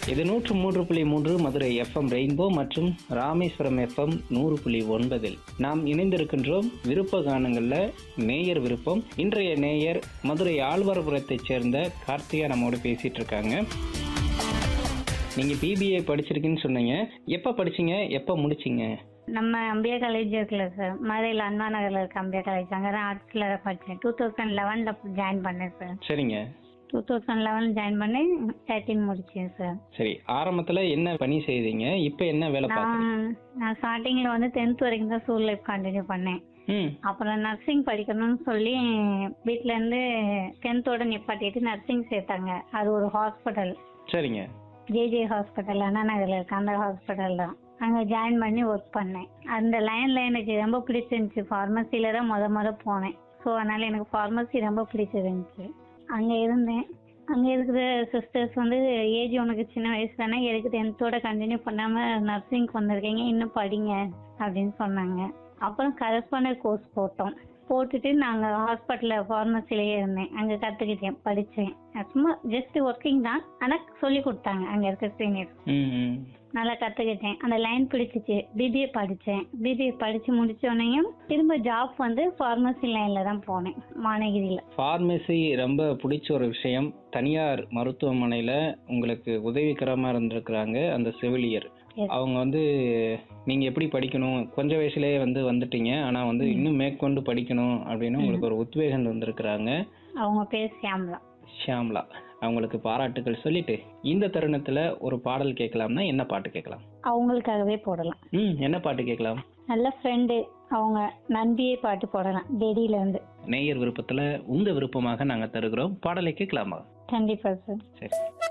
இது நூற்று மூன்று புள்ளி மூன்று மதுரை எஃப்எம் ரெயின்போ மற்றும் ராமேஸ்வரம் எஃப்எம் நூறு புள்ளி ஒன்பதில் நாம் இணைந்திருக்கின்றோம் விருப்ப கானங்கள்ல நேயர் விருப்பம் இன்றைய நேயர் மதுரை ஆழ்வார்புரத்தைச் சேர்ந்த கார்த்திகா நம்மோடு பேசிட்டு இருக்காங்க நீங்க பிபிஏ படிச்சிருக்கீங்கன்னு சொன்னீங்க எப்ப படிச்சீங்க எப்ப முடிச்சீங்க நம்ம அம்பியா காலேஜ் இருக்குல்ல சார் மதுரையில் அண்ணா நகரில் இருக்க அம்பியா காலேஜ் அங்கே தான் ஆர்ட்ஸில் படித்தேன் டூ தௌசண்ட் லெவனில் ஜாயின் பண்ணேன் சார் சரிங்க டூ தௌசண்ட் லெவன் ஜாயின் பண்ணி தேர்ட்டின் முடிச்சேன் சார் சரி ஆரம்பத்துல என்ன பணி செய்தீங்க இப்ப என்ன வேலை பார்த்தீங்க நான் நான் ஸ்டார்டிங்கில் வந்து டென்த் வரைக்கும் தான் ஸ்கூல் லைஃப் கண்டினியூ பண்ணேன் ம் அப்புறம் நர்சிங் படிக்கணும்னு சொல்லி வீட்டிலேருந்து டென்த்தோட நிப்பாட்டிட்டு நர்சிங் சேர்த்தாங்க அது ஒரு ஹாஸ்பிட்டல் சரிங்க ஜேஜே ஹாஸ்பிட்டல் அண்ணா நகரில் இருக்கு அந்த ஹாஸ்பிட்டல் தான் அங்கே ஜாயின் பண்ணி ஒர்க் பண்ணேன் அந்த லைனில் எனக்கு ரொம்ப பிடிச்சிருந்துச்சு ஃபார்மசியில் தான் முத முத போனேன் ஸோ அதனால் எனக்கு ஃபார்மசி ரொம்ப பிடிச்சிருந்துச்சு அங்கே இருந்தேன் அங்கே இருக்கிற சிஸ்டர்ஸ் வந்து ஏஜ் உனக்கு சின்ன வயசு தானே எதுக்கு டென்த்தோட கண்டினியூ பண்ணாமல் நர்சிங்க்கு வந்திருக்கீங்க இன்னும் படிங்க அப்படின்னு சொன்னாங்க அப்புறம் கரஸ்பாண்டர் கோர்ஸ் போட்டோம் போட்டுட்டு நாங்கள் ஹாஸ்பிட்டலில் ஃபார்மசிலேயே இருந்தேன் அங்கே கற்றுக்கிட்டேன் படித்தேன் சும்மா ஜஸ்ட் ஒர்க்கிங் தான் ஆனால் சொல்லி கொடுத்தாங்க அங்கே இருக்க சீனியர் ம் ம் நல்லா கற்றுக்கிட்டேன் அந்த லைன் பிடிச்சிச்சு பிபிஏ படித்தேன் பிபிஏ படித்து முடிச்சோடனையும் திரும்ப ஜாப் வந்து ஃபார்மசி லைனில் தான் போனேன் மானகிரியில் ஃபார்மசி ரொம்ப பிடிச்ச ஒரு விஷயம் தனியார் மருத்துவமனையில உங்களுக்கு உதவிகரமா இருந்திருக்கிறாங்க அந்த செவிலியர் Yes. அவங்க வந்து நீங்க எப்படி படிக்கணும் கொஞ்ச வயசுலயே வந்து வந்துட்டீங்க ஆனா வந்து இன்னும் மேற்கொண்டு படிக்கணும் அப்படின்னு உங்களுக்கு ஒரு உத்வேகம் வந்திருக்கிறாங்க அவங்க பேர் சியாம்லா ஷியாம்லா அவங்களுக்கு பாராட்டுகள் சொல்லிட்டு இந்த தருணத்துல ஒரு பாடல் கேட்கலாம்னா என்ன பாட்டு கேட்கலாம் அவங்களுக்காகவே போடலாம் ம் என்ன பாட்டு கேட்கலாம் நல்ல ஃப்ரெண்டு அவங்க நம்பியே பாட்டு போடலாம் டெடியிலேருந்து நேயர் விருப்பத்துல உங்க விருப்பமாக நாங்க தருகிறோம் பாடலை கேட்கலாமா கண்டிப்பாக சார் சரி